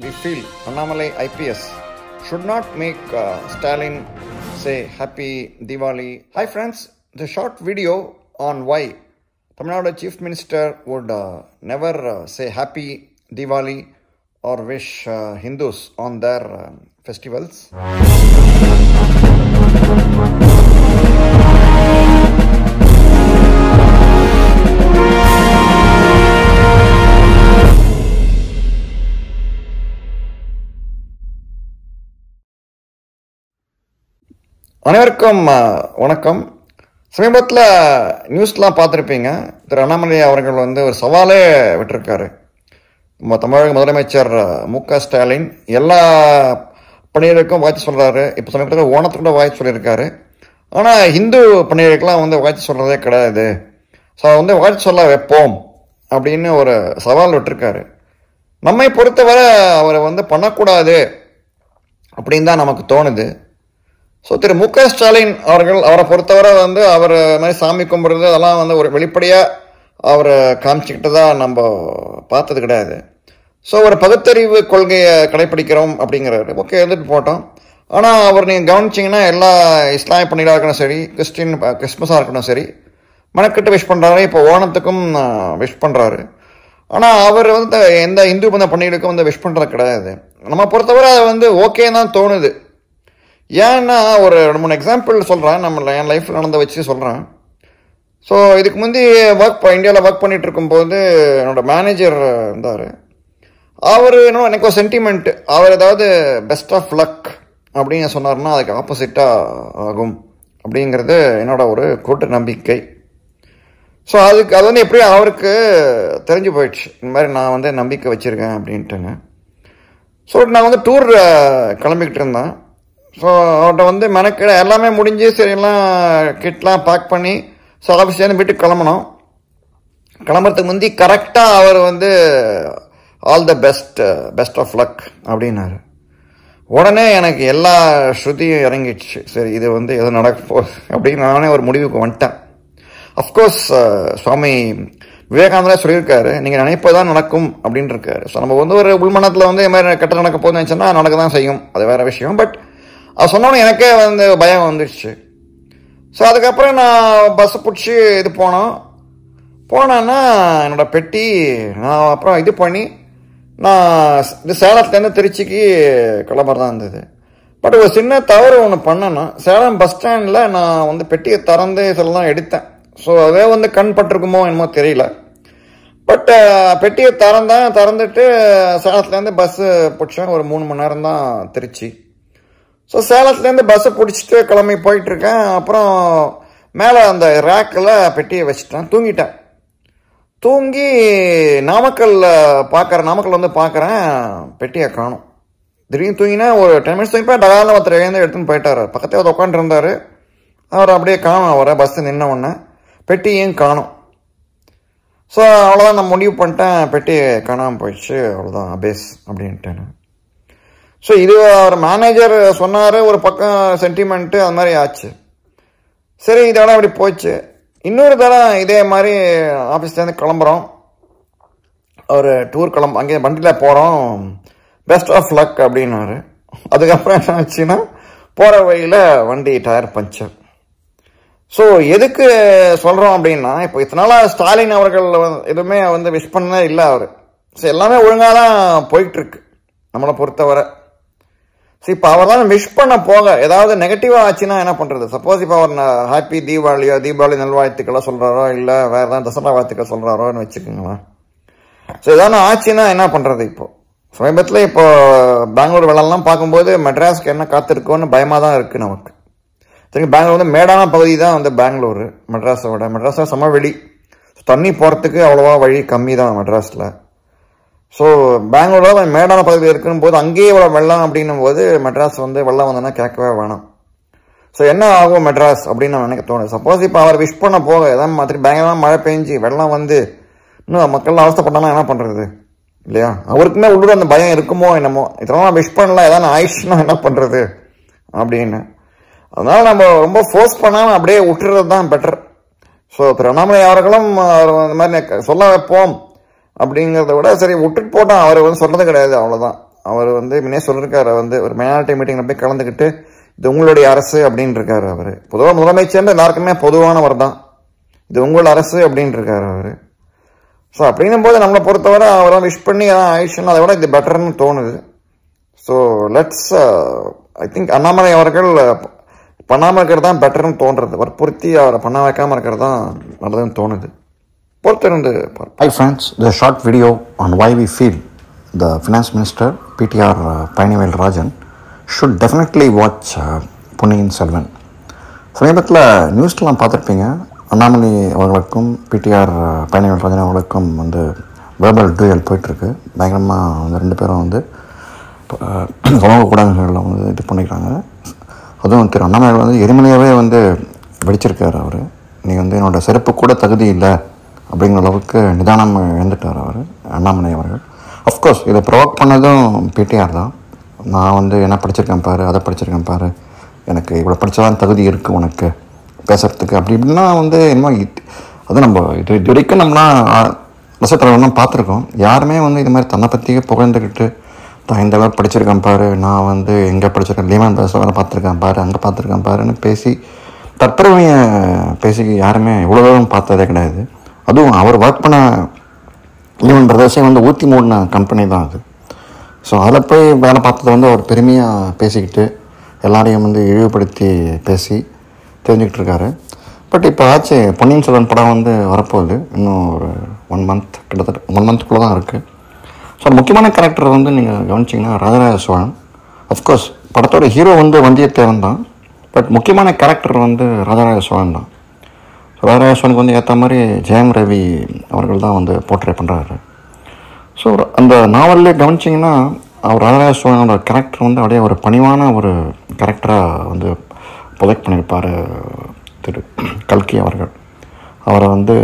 we feel Annamalai IPS should not make uh, Stalin say Happy Diwali. Hi, friends. The short video on why Tamil Nadu Chief Minister would uh, never uh, say Happy Diwali or wish uh, Hindus on their um festivals. அனைவருக்கும் அஹ், வணக்கம் சமீபத்தில் நியூஸ்லாம் பார்த்துருப்பீங்க திரு அண்ணாமலை அவர்கள் வந்து ஒரு சவாலே விட்டிருக்காரு நம்ம தமிழக முதலமைச்சர் அஹ், மு க ஸ்டாலின் எல்லா பணியருக்கும் வாழ்த்து சொல்கிறாரு இப்போ சமீபத்தில் ஓணத்துக்கு கூட வாழ்த்து சொல்லியிருக்காரு ஆனால் இந்து பணியருக்கெல்லாம் வந்து வாழ்த்து சொல்கிறதே கிடையாது ஸோ வந்து வாழ்த்து சொல்ல வைப்போம் அப்படின்னு ஒரு சவால் விட்டிருக்காரு நம்மை பொறுத்தவரை அவரை வந்து பண்ணக்கூடாது அப்படின்னு தான் நமக்கு தோணுது ஸோ திரு மு க ஸ்டாலின் அவர்கள் அவரை பொறுத்தவரை வந்து அவர் மாதிரி சாமி கும்பிட்றது அதெல்லாம் வந்து ஒரு வெளிப்படையாக அவரை காமிச்சிக்கிட்டு தான் நம்ம பார்த்தது கிடையாது ஸோ ஒரு பகுத்தறிவு கொள்கையை கடைப்பிடிக்கிறோம் அப்படிங்கிறாரு ஓகே எழுதிட்டு போட்டோம் ஆனால் அவர் நீங்கள் கவனிச்சிங்கன்னா எல்லா இஸ்லாமிய பண்டிகையாக இருக்கணும் சரி கிறிஸ்டின் கிறிஸ்மஸாக இருக்கணும் சரி மனக்கிட்ட விஷ் பண்ணுறாரு இப்போ ஓணத்துக்கும் விஷ் பண்ணுறாரு ஆனால் அவர் வந்து எந்த இந்து மத பண்டிகைக்கும் வந்து விஷ் பண்ணுறது கிடையாது நம்ம பொறுத்தவரை அது வந்து ஓகே தான் தோணுது ஏன்னா ஒரு ரெண்டு மூணு எக்ஸாம்பிள் சொல்கிறேன் நம்ம என் லைஃப்பில் நடந்த வச்சு சொல்கிறேன் ஸோ இதுக்கு முந்தி ஒர்க் இந்தியாவில் ஒர்க் பண்ணிட்டு இருக்கும்போது என்னோட மேனேஜர் இருந்தார் அவர் என்ன எனக்கு ஒரு சென்டிமெண்ட் அவர் ஏதாவது பெஸ்ட் ஆஃப் லக் அப்படின்னு சொன்னார்னா அதுக்கு ஆப்போசிட்டாக ஆகும் அப்படிங்கிறது என்னோட ஒரு கூட்டு நம்பிக்கை ஸோ அதுக்கு அது வந்து எப்படியும் அவருக்கு தெரிஞ்சு போயிடுச்சு இந்த மாதிரி நான் வந்து நம்பிக்கை வச்சுருக்கேன் அப்படின்ட்டுங்க ஸோ நான் வந்து டூர் கிளம்பிக்கிட்டு இருந்தேன் ஸோ அவர்கிட்ட வந்து மெனக்கிட எல்லாமே முடிஞ்சு சரி எல்லாம் கிட்லாம் பேக் பண்ணி ஸோ ஆஃபீஸ்லேருந்து வீட்டுக்கு கிளம்பணும் கிளம்புறதுக்கு முந்தி கரெக்டாக அவர் வந்து all the best best of luck அப்படின்னாரு உடனே எனக்கு எல்லா ஸ்ருதியும் இறங்கிடுச்சு சரி இது வந்து எது நடக்க போகுது அப்படின்னு நானே ஒரு முடிவுக்கு வந்துட்டேன் அஃப்கோர்ஸ் சுவாமி விவேகானந்தரே சொல்லியிருக்காரு நீங்கள் நினைப்பதான் நடக்கும் அப்படின்னு இருக்காரு ஸோ நம்ம வந்து ஒரு உள்மனத்தில் வந்து இது மாதிரி கெட்ட நடக்க போகுதுன்னு நினச்சோன்னா நடக்க தான் செய்யும் அது வேற விஷயம் பட் அது சொன்னோன்னே எனக்கே வந்து பயம் வந்துடுச்சு ஸோ அதுக்கப்புறம் நான் பஸ்ஸை பிடிச்சி இது போனோம் போனேன்னா என்னோட பெட்டி நான் அப்புறம் இது பண்ணி நான் இது சேலத்துலேருந்து திருச்சிக்கு கிளம்புறதா இருந்தது பட் ஒரு சின்ன தவறு ஒன்று பண்ணேன்னா சேலம் பஸ் ஸ்டாண்டில் நான் வந்து பெட்டியை திறந்து இதெல்லாம் எடுத்தேன் ஸோ அதே வந்து கண் பட்டிருக்குமோ என்னமோ தெரியல பட் பெட்டியை திறந்தேன் திறந்துட்டு சேலத்துலேருந்து பஸ்ஸு பிடிச்சேன் ஒரு மூணு மணி நேரம் தான் திருச்சி ஸோ சேலத்துலேருந்து பஸ்ஸை பிடிச்சிட்டு கிளம்பி போயிட்டுருக்கேன் அப்புறம் மேலே அந்த ரேக்கில் பெட்டியை வச்சுட்டேன் தூங்கிட்டேன் தூங்கி நாமக்கல்ல பார்க்குறேன் நாமக்கல் வந்து பார்க்குறேன் பெட்டியை காணும் திடீர்னு தூங்கினா ஒரு டென் மினிட்ஸ் தூங்கிப்பா டகால ஒருத்தர் எழுந்து எடுத்துன்னு போயிட்டார் பக்கத்தில் வந்து உட்காந்துருந்தார் அவர் அப்படியே காணும் அவரை பஸ்ஸு நின்ன உடனே பெட்டியும் காணும் ஸோ அவ்வளோதான் நான் முடிவு பண்ணிட்டேன் பெட்டி காணாமல் போயிடுச்சு அவ்வளோதான் அபேஸ் அப்படின்ட்டேன் ஸோ இது அவர் மேனேஜர் சொன்னார் ஒரு பக்கம் சென்டிமெண்ட்டு அது மாதிரி ஆச்சு சரி இதெல்லாம் அப்படி போச்சு இன்னொரு தடவை இதே மாதிரி ஆஃபீஸ்லேருந்து கிளம்புறோம் ஒரு டூர் கிளம்ப அங்கே வண்டியில் போகிறோம் பெஸ்ட் ஆஃப் லக் அப்படின்னாரு அதுக்கப்புறம் என்ன ஆச்சுன்னா போகிற வழியில் வண்டி டயர் பஞ்சர் ஸோ எதுக்கு சொல்கிறோம் அப்படின்னா இப்போ இத்தனை நாளாக ஸ்டாலின் அவர்கள் வந்து எதுவுமே வந்து விஷ் பண்ணவே இல்லை அவர் ஸோ எல்லாமே ஒழுங்காக தான் போயிட்டுருக்கு நம்மளை பொறுத்தவரை ஸோ இப்போ அவர் தான் விஷ் பண்ண போக ஏதாவது நெகட்டிவாக ஆச்சுன்னா என்ன பண்ணுறது சப்போஸ் இப்போ அவர் ஹாப்பி தீபாவளியோ தீபாவளி நல்வாழ்த்துக்களை சொல்கிறாரோ இல்லை வேறு ஏதாவது தசரா வாழ்த்துக்கள் சொல்கிறாரோன்னு வச்சுக்கோங்களேன் ஸோ ஏதாவது ஆச்சுன்னா என்ன பண்ணுறது இப்போ சமீபத்தில் இப்போ பெங்களூர் வெள்ளம்லாம் பார்க்கும்போது மெட்ராஸ்க்கு என்ன காத்திருக்கோன்னு பயமாக தான் இருக்குது நமக்கு சரி பெங்களூர் வந்து மேடான பகுதி தான் வந்து பெங்களூர் மெட்ராஸை விட மெட்ராஸில் சமவெளி தண்ணி போகிறதுக்கு அவ்வளோவா வழி கம்மி தான் மெட்ராஸில் ஸோ பெங்களூரில் மேடான பகுதியில் இருக்குன்னு போது அங்கேயே இவ்வளோ வெள்ளம் அப்படின்னும் போது மெட்ராஸ் வந்து வெள்ளம் வந்தோன்னா கேட்கவே வேணாம் ஸோ என்ன ஆகும் மெட்ராஸ் அப்படின்னு நான் நினைக்க தோணுது சப்போஸ் இப்போ அவர் விஷ் பண்ண போக ஏதாவது மாதிரி பயங்கரமாக மழை பெஞ்சு வெள்ளம் வந்து இன்னும் மக்கள் அவஸ்தப்பட்டாலும் என்ன பண்ணுறது இல்லையா அவருக்குமே உள்ளூர் அந்த பயம் இருக்குமோ என்னமோ இதெல்லாம் விஷ் பண்ணல ஏதாவது ஆயிடுச்சுன்னா என்ன பண்ணுறது அப்படின்னு அதனால நம்ம ரொம்ப ஃபோர்ஸ் பண்ணாமல் அப்படியே விட்டுறது தான் பெட்டர் ஸோ திரு அண்ணாமலை அவர்களும் அவர் இந்த மாதிரி சொல்ல வைப்போம் அப்படிங்கிறத விட சரி விட்டுட்டு போட்டோம் அவர் வந்து சொல்றது கிடையாது அவ்வளோதான் அவர் வந்து முன்னே சொல்லியிருக்காரு வந்து ஒரு மைனாரிட்டி மீட்டிங்கில் போய் கலந்துக்கிட்டு இது உங்களுடைய அரசு அப்படின்னு இருக்காரு அவர் பொதுவாக முதலமைச்சர் எல்லாருக்குமே பொதுவானவர் தான் இது உங்கள் அரசு அப்படின்னு இருக்காரு அவர் ஸோ அப்படின்னும் போது நம்மளை பொறுத்தவரை அவரை விஷ் பண்ணி அதான் ஆயிடுச்சுன்னு அதை விட இது பெட்டர்னு தோணுது so let's I think Annamalai அவர்கள் பண்ணாமல் இருக்கிறது தான் பெட்டர்னு தோன்றது வற்புறுத்தி அவரை பண்ண வைக்காமல் இருக்கிறது தான் நல்லதுன்னு தோணுது பொறுத்திருந்து பார்ப்போம் Hi friends, the short video on why we feel the Finance Minister PTR uh, Painivel Rajan should definitely watch uh, Ponniyin Selvan. சமீபத்தில் நியூஸ்லாம் பார்த்துருப்பீங்க அண்ணாமலை அவர்களுக்கும் பிடிஆர் பயணிகள் ராஜன் அவர்களுக்கும் வந்து வேர்பல் டூயல் போயிட்டுருக்கு பயங்கரமாக வந்து ரெண்டு பேரும் வந்து அஹ், சமூக ஊடகங்களில் வந்து இது பண்ணிக்கிறாங்க அதுவும் திரு அண்ணாமலை வந்து எரிமலையாகவே வந்து வெடிச்சிருக்காரு அவர் நீ வந்து என்னோட செருப்பு கூட தகுதி இல்லை அப்படிங்கிற அளவுக்கு நிதானம் இழந்துட்டார் அவர் அண்ணாமலை அவர்கள் அஃப்கோர்ஸ் இதை ப்ரொவோக் பண்ணதும் பிடிஆர் தான் நான் வந்து என்ன படிச்சிருக்கேன் பாரு அதை படிச்சிருக்கேன் பாரு எனக்கு இவ்வளோ படித்ததான் தகுதி இருக்குது உனக்கு பேசுகிறதுக்கு அப்படி இப்படின்னா வந்து என்னமோ இது அது நம்ம இது இது வரைக்கும் நம்மளாம் ரசத்தலைவர்லாம் பார்த்துருக்கோம் யாருமே வந்து இது மாதிரி தன்னை பற்றியே புகழ்ந்துக்கிட்டு தான் இந்த அளவு படிச்சிருக்கேன் பாரு நான் வந்து எங்கே படிச்சிருக்கேன் லீமன் பேச வேலை பார்த்துருக்கேன் பாரு அங்கே பார்த்துருக்கேன் பாருன்னு பேசி தற்பெருமையை பேசி யாருமே இவ்வளோ தூரம் பார்த்ததே கிடையாது அதுவும் அவர் ஒர்க் பண்ண லீமன் பிரதர்ஸே வந்து ஊற்றி மூடின கம்பெனி தான் அது ஸோ அதில் போய் வேலை பார்த்தது வந்து அவர் பெருமையாக பேசிக்கிட்டு எல்லாரையும் வந்து இழிவுபடுத்தி பேசி தெரிஞ்சுக்கிட்டு இருக்காரு பட் இப்போ ஆச்சு பொன்னியின் செல்வன் படம் வந்து வரப்போகுது இன்னும் ஒரு ஒன் மந்த் கிட்டத்தட்ட ஒன் மந்த்துக்குள்ளே தான் இருக்குது ஸோ முக்கியமான கேரக்டர் வந்து நீங்கள் கவனிச்சிங்கன்னா ராஜராஜ சோழன் அஃப்கோர்ஸ் படத்தோட ஹீரோ வந்து வந்தியத்தேவன் தான் பட் முக்கியமான கேரக்டர் வந்து ராஜராஜ சோழன் தான் ராஜராஜ சோழனுக்கு வந்து ஏற்ற மாதிரி ஜெயம் ரவி அவர்கள் தான் வந்து போர்ட்ரே பண்ணுறாரு ஸோ அந்த நாவல்லே கவனிச்சிங்கன்னா அவர் ராஜராஜ சோழனோட கேரக்டர் வந்து அப்படியே ஒரு பணிவான ஒரு கேரக்டராக வந்து ப்ரொஜெக்ட் பண்ணியிருப்பார் திரு கல்கி அவர்கள் அவரை வந்து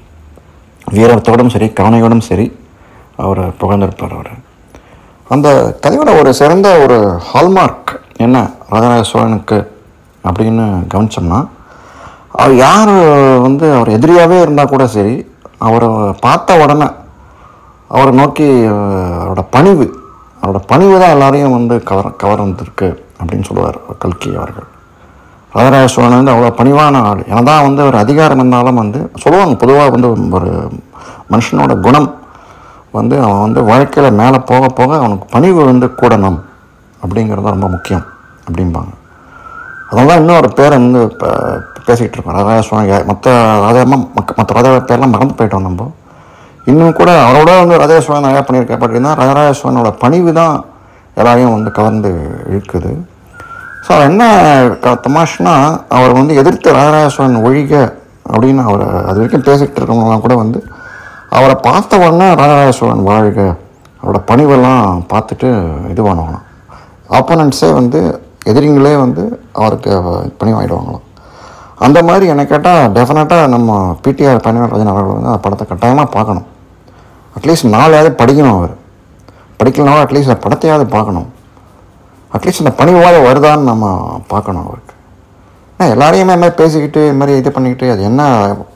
வீரத்தோடும் சரி கருணையோடும் சரி அவர் புகழ்ந்திருப்பார் அவர் அந்த கதையோட ஒரு சிறந்த ஒரு ஹால்மார்க் என்ன ராஜராஜ சோழனுக்கு அப்படின்னு கவனிச்சோம்னா அவர் யார் வந்து அவர் எதிரியாகவே இருந்தால் கூட சரி அவரை பார்த்த உடனே அவரை நோக்கி அஹ், அவரோட பணிவு அவரோட பணிவு தான் எல்லாரையும் வந்து கவர் கவர்ந்துருக்கு அப்படின்னு சொல்லுவார் கல்கி அவர்கள் ராஜராஜ சோழன் வந்து அவ்வளோ பணிவான ஆள் என்னதான் வந்து ஒரு அதிகாரம் இருந்தாலும் வந்து சொல்லுவாங்க பொதுவாக வந்து ஒரு மனுஷனோட குணம் வந்து அவன் வந்து வாழ்க்கையில் மேலே போக போக அவனுக்கு பணிவு வந்து கூடணும் அப்படிங்கிறது ரொம்ப முக்கியம் அப்படிம்பாங்க அதனால தான் இன்னும் ஒரு பேரை வந்து இப்போ பேசிகிட்டு இருக்கோம் ராஜராஜ சோழன் மற்ற ராஜா மற்ற ராஜா பேர்லாம் மறந்து போயிட்டோம் நம்ம இன்னும் கூட அவரோட வந்து ராஜராஜ சோழன் நிறையா பண்ணியிருக்கேன் பட் இருந்தால் ராஜராஜ சோழனோட பணிவு தான் எல்லாரையும் வந்து கவர்ந்து இழுக்குது ஸோ என்ன க- தமாஷ்னா அவர் வந்து எதிர்த்து ராஜராஜ சோழன் ஒழிக அப்படின்னு அவர் அது வரைக்கும் பேசிக்கிட்டு இருக்கவங்களாம் கூட வந்து அவரை பார்த்த உடனே ராஜராஜ சோழன் வாழ்க அவரோட பணிவெல்லாம் பார்த்துட்டு இது பண்ணுவாங்களாம் ஆப்போனண்ட்ஸே வந்து எதிரிங்களே வந்து அவருக்கு பணிவாயிடுவாங்களாம் அந்த மாதிரி என்னை கேட்டால் டெஃபினட்டாக நம்ம பிடிஆர் பணிவாளர் அவர்கள் வந்து அந்த படத்தை கட்டாயமாக பார்க்கணும் அட்லீஸ்ட் நாளையாவது படிக்கணும் அவர் படிக்கலனாலும் அட்லீஸ்ட் அந்த படத்தையாவது பார்க்கணும் அட்லீஸ்ட் இந்த பணிவாத வருதான்னு நம்ம பார்க்கணும் அவருக்கு ஏன்னா எல்லாரையுமே இது மாதிரி பேசிக்கிட்டு இது மாதிரி இது பண்ணிக்கிட்டு அது என்ன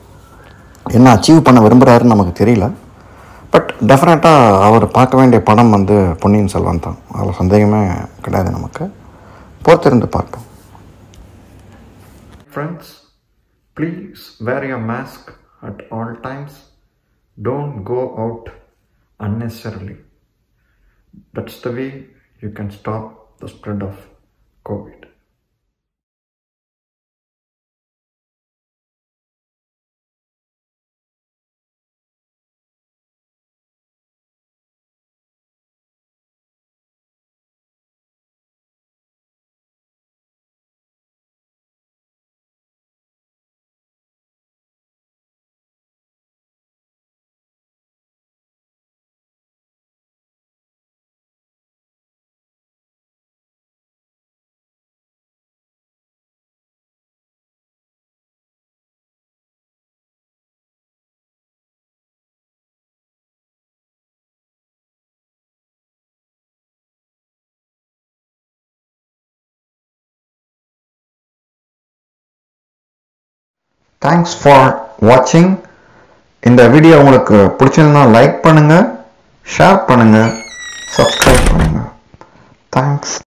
என்ன அச்சீவ் பண்ண விரும்புகிறாருன்னு நமக்கு தெரியல பட் டெஃபினட்டாக அவர் பார்க்க வேண்டிய படம் வந்து பொன்னியின் செல்வன் தான் அதில் சந்தேகமே கிடையாது நமக்கு பொறுத்திருந்து பார்ப்போம் Friends, please wear your mask at all times. Don't go out unnecessarily. That's the way you can stop the spread of COVID. Thanks for வாட்சிங் இந்த வீடியோ உங்களுக்கு பிடிச்சிருந்தா லைக் பண்ணுங்கள் ஷேர் பண்ணுங்கள் சப்ஸ்கிரைப் பண்ணுங்கள் தேங்க்ஸ்